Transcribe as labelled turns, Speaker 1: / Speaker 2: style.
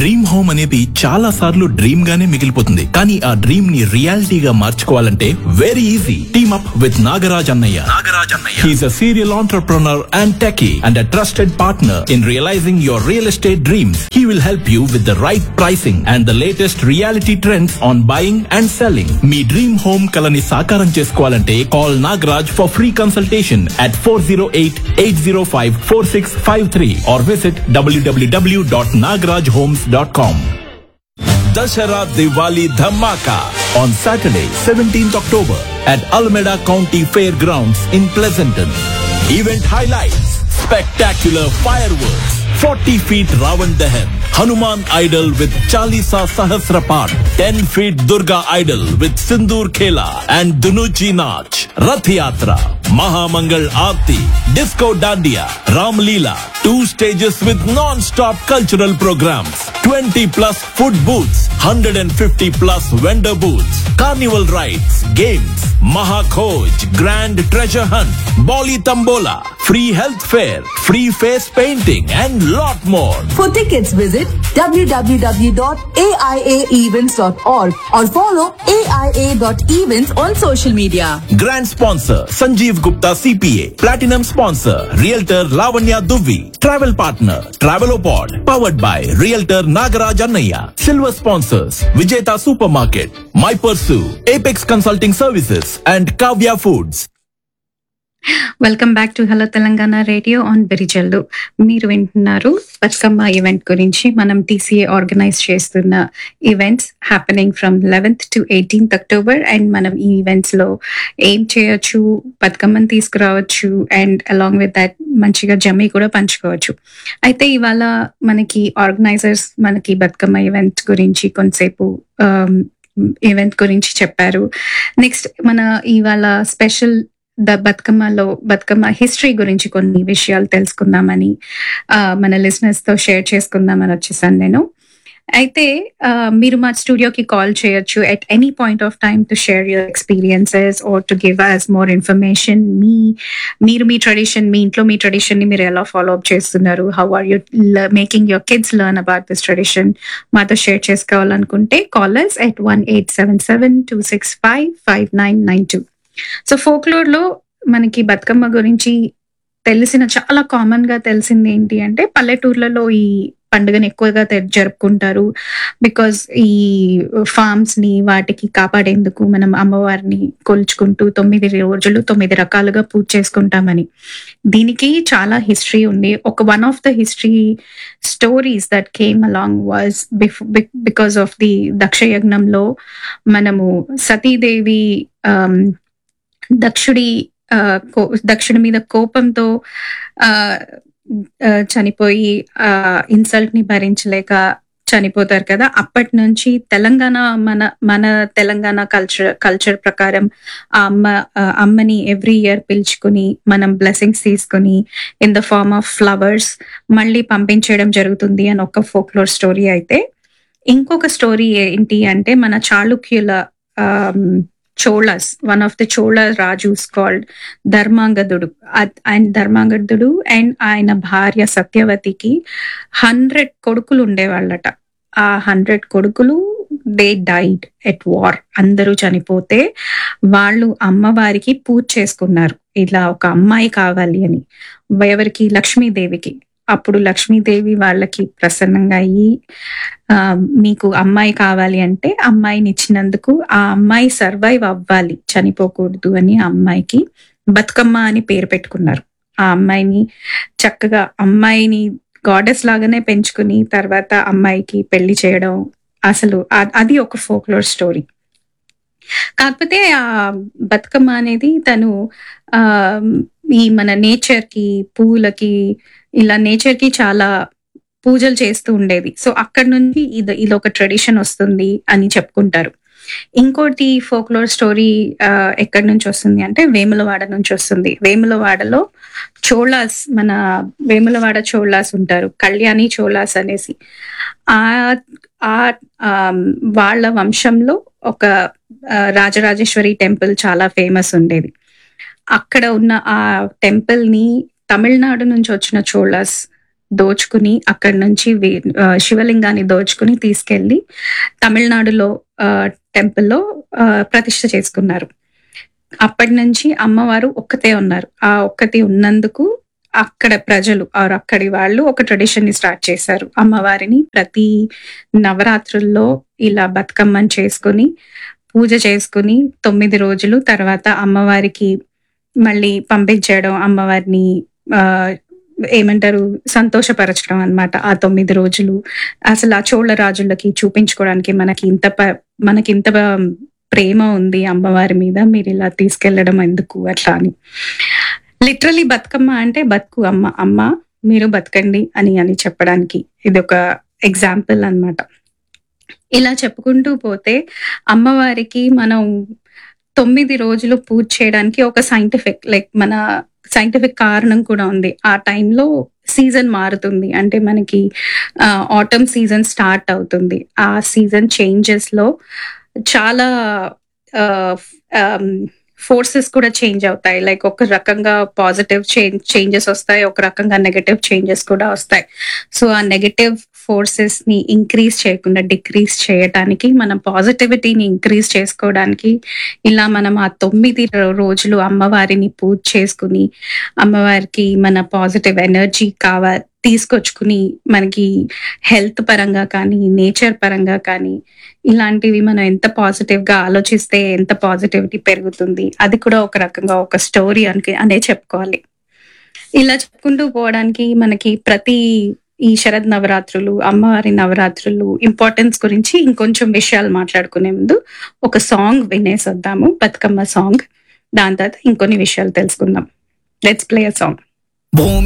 Speaker 1: Dream home అనేది చాలా సార్లు డ్రీమ్ గానే మిగిలిపోతుంది కానీ ఆ డ్రీమ్ ని రియాలిటీగా మార్చుకోవాలంటే very easy team up with Nagaraj అన్నయ్య నాగరాజ్ అన్నయ్య he's uh serial entrepreneur and techie and uh trusted partner in realizing your real estate dreams he will help you with the right pricing and the latest realty trends on buying and selling మీ dream home కలని సాకారం చేసుకోవాలంటే call Nagaraj for free consultation at four zero eight eight zero five four six five three are visit WWW dot Nagaraj homes dot com Dashara Diwali Dhammaka on Saturday, 17th October at Alameda County Fairgrounds in Pleasanton. Event highlights, spectacular fireworks, 40 feet Ravan Dahan, Hanuman idol with Chalisa Sahasrapat, 10 feet Durga idol with Sindur Khela and Dunuchi Nach, Rath Yatra, Mahamangal Aarti, Disco Dandiya, Ram Leela, two stages with non-stop cultural programs, 20 plus food booths, 150 plus vendor booths, carnival rides, games, Mahakoj, grand treasure hunt, Bolly Tambola, free health fair, free face painting and lot more.
Speaker 2: For tickets, visit www.aiaevents.org or follow aia.events on social media.
Speaker 1: Grand sponsor Sanjeev Gupta CPA. Platinum sponsor Realtor Lavanya Duvi. Travel partner Travelopod. Powered by Realtor Nagaraj Annaya. Silver sponsors Vijeta Supermarket. My Pursue. Apex Consulting Services and Kavya Foods.
Speaker 3: Welcome back to hello Telangana radio on బెరిజల్లు మీరు వింటున్నారు Bathukamma event గురించి మనం TCA organise చేస్తున్న events happening from eleventh to eighteenth October and మనం ఈ events లో ఏం చేయొచ్చు బతుకమ్మని తీసుకురావచ్చు అండ్ అలాంగ్ విత్ దట్ మంచిగా జమ్మి కూడా పంచుకోవచ్చు అయితే ఇవాళ మనకి ఆర్గనైజర్స్ మనకి బతుకమ్మ ఈవెంట్ గురించి కొంతసేపు ఈవెంట్ గురించి చెప్పారు నెక్స్ట్ మన ఇవాళ స్పెషల్ ద బతుకమ్మలో బతుకమ్మ హిస్టరీ గురించి కొన్ని విషయాలు తెలుసుకుందామని ఆ, మన లిసనర్స్ తో షేర్ చేసుకుందామని వచ్చేసాను నేను అయితే ఆ, మీరు మా స్టూడియోకి కాల్ చేయొచ్చు at any point of time to share your experiences or to give us more information మీ మీరు మీ ట్రెడిషన్ మీ ఇంట్లో మీ ట్రెడిషన్ ని మీరు ఎలా ఫాలో అప్ చేస్తున్నారు how are you making your kids learn about this tradition మాతో షేర్ చేసుకోవాలనుకుంటే callers at one eight seven seven two six five five nine nine two so folklore లో మనకి బతుకమ్మ గురించి తెలిసిన చాలా కామన్ గా తెలిసింది ఏంటి అంటే పల్లెటూర్లలో ఈ పండుగను ఎక్కువగా తె- జరుపుకుంటారు బికాస్ ఈ ఫార్మ్స్ ని వాటికి కాపాడేందుకు మనం అమ్మవారిని కొలుచుకుంటూ తొమ్మిది రోజులు తొమ్మిది రకాలుగా పూజ చేసుకుంటామని దీనికి చాలా హిస్టరీ ఉంది ఒక one of the history stories that came along was because of the దక్షయజ్ఞంలో మనము సతీదేవి um, దక్షుడి ఆ, కో- దక్షుడి మీద కోపంతో ఆ ఆ, చనిపోయి ఆ ఇన్సల్ట్ ని భరించలేక చనిపోతారు కదా అప్పటి నుంచి తెలంగాణ మన మన తెలంగాణ కల్చర్ కల్చర్ ప్రకారం ఆ అమ్మ ఆ అమ్మని ఎవ్రీ ఇయర్ పిలుచుకుని మనం బ్లెస్సింగ్స్ తీసుకుని in the form of flowers మళ్ళీ పంపించడం జరుగుతుంది అని ఒక ఫోక్లోర్ స్టోరీ అయితే ఇంకొక స్టోరీ ఏంటి అంటే మన చాళుక్యుల Cholas one of the Chola rajus called Dharmangadudu and Dharmangadudu and ఆయన భార్య సత్యవతికి హండ్రెడ్ కొడుకులు ఉండేవాళ్ళట ఆ హండ్రెడ్ కొడుకులు దే డైడ్ ఎట్ వార్ అందరూ చనిపోతే వాళ్ళు అమ్మవారికి పూజ చేసుకున్నారు ఇలా ఒక అమ్మాయి కావాలి అని ఎవరికి లక్ష్మీదేవికి అప్పుడు లక్ష్మీదేవి వాళ్ళకి ప్రసన్నంగా అయ్యి ఆ, మీకు అమ్మాయి కావాలి అంటే అమ్మాయిని ఇచ్చినందుకు ఆ అమ్మాయి సర్వైవ్ అవ్వాలి చనిపోకూడదు అని ఆ అమ్మాయికి బతుకమ్మ అని పేరు పెట్టుకున్నారు ఆ అమ్మాయిని చక్కగా అమ్మాయిని గాడెస్ లాగానే పెంచుకుని తర్వాత అమ్మాయికి పెళ్లి చేయడం అసలు ఆ- అది ఒక ఫోక్లోర్ స్టోరీ కాకపోతే ఆ బతుకమ్మ అనేది తను ఆ ఈ మన నేచర్ కి పువ్వులకి ఇలా నేచర్ కి చాలా పూజలు చేస్తూ ఉండేది సో అక్కడ నుంచి ఇది ఇది ఒక ట్రెడిషన్ వస్తుంది అని చెప్పుకుంటారు ఇంకోటి ఫోక్లోర్ స్టోరీ ఎక్కడి నుంచి వస్తుంది అంటే వేములవాడ నుంచి వస్తుంది వేములవాడలో చోళాస్ మన వేములవాడ చోళాస్ ఉంటారు కళ్యాణి చోళాస్ అనేసి ఆ ఆ ఆమ్, వాళ్ళ వంశంలో ఒక ఆ, రాజరాజేశ్వరి టెంపుల్ చాలా ఫేమస్ ఉండేది అక్కడ ఉన్న ఆ టెంపుల్ ని తమిళనాడు నుంచి వచ్చిన చోళాస్ దోచుకుని అక్కడి నుంచి వే- ఆ, శివలింగాన్ని దోచుకుని తీసుకెళ్లి తమిళనాడులో టెంపుల్లో ప్రతిష్ఠ చేసుకున్నారు అప్పటి నుంచి అమ్మవారు ఒక్కతే ఉన్నారు ఆ ఒక్కతి ఉన్నందుకు అక్కడ ప్రజలు ఆర్ అక్కడి వాళ్ళు ఒక ట్రెడిషన్ ని స్టార్ట్ చేశారు అమ్మవారిని ప్రతి నవరాత్రుల్లో ఇలా బతుకమ్మని చేసుకుని పూజ చేసుకుని తొమ్మిది రోజులు తర్వాత అమ్మవారికి మళ్ళీ పంపించడం అమ్మవారిని ఆ ఏమంటారు సంతోషపరచడం అన్నమాట ఆ తొమ్మిది రోజులు అసలు ఆ చోళ రాజులకి చూపించుకోవడానికి మనకి ఇంత ప- మనకి ఇంత బ- ప్రేమ ఉంది అమ్మవారి మీద మీరు ఇలా తీసుకెళ్లడం ఎందుకు అట్లా అని లిటరలీ బతుకమ్మ అంటే బతుకు అమ్మ అమ్మ మీరు బతకండి అని అని చెప్పడానికి ఇది ఒక ఎగ్జాంపుల్ అన్నమాట ఇలా చెప్పుకుంటూ పోతే అమ్మవారికి మనం తొమ్మిది రోజులు పూజ చేయడానికి ఒక సైంటిఫిక్ లైక్ మన సైంటిఫిక్ కారణం కూడా ఉంది ఆ టైంలో సీజన్ మారుతుంది అంటే మనకి ఆటమ్ సీజన్ స్టార్ట్ అవుతుంది ఆ సీజన్ చేంజెస్ లో చాలా ఫోర్సెస్ కూడా చేంజ్ అవుతాయి లైక్ ఒక రకంగా పాజిటివ్ చేంజెస్ వస్తాయి ఒక రకంగా నెగటివ్ చేంజెస్ కూడా వస్తాయి సో ఆ నెగటివ్ ఫోర్సెస్ ని ఇంక్రీజ్ చేయకుండా డిక్రీజ్ చేయడానికి మనం పాజిటివిటీని ఇంక్రీజ్ చేసుకోవడానికి ఇలా మనం ఆ తొమ్మిది రో- రోజులు అమ్మవారిని పూజ చేసుకుని అమ్మవారికి మన పాజిటివ్ ఎనర్జీ కావా తీసుకొచ్చుకుని మనకి హెల్త్ పరంగా కానీ నేచర్ పరంగా కానీ ఇలాంటివి మనం ఎంత పాజిటివ్ గా ఆలోచిస్తే ఎంత పాజిటివిటీ పెరుగుతుంది అది కూడా ఒక రకంగా ఒక స్టోరీ అని అనే చెప్పుకోవాలి ఇలా చెప్పుకుంటూ పోవడానికి మనకి ప్రతి ఈ శరద్ నవరాత్రులు అమ్మవారి నవరాత్రులు ఇంపార్టెన్స్ గురించి ఇంకొంచెం విషయాలు మాట్లాడుకునే ముందు ఒక సాంగ్ వినేసొద్దాము బతుకమ్మ సాంగ్ దాని తర్వాత ఇంకొన్ని విషయాలు తెలుసుకుందాం లెట్స్ ప్లే అ సాంగ్
Speaker 4: భూమి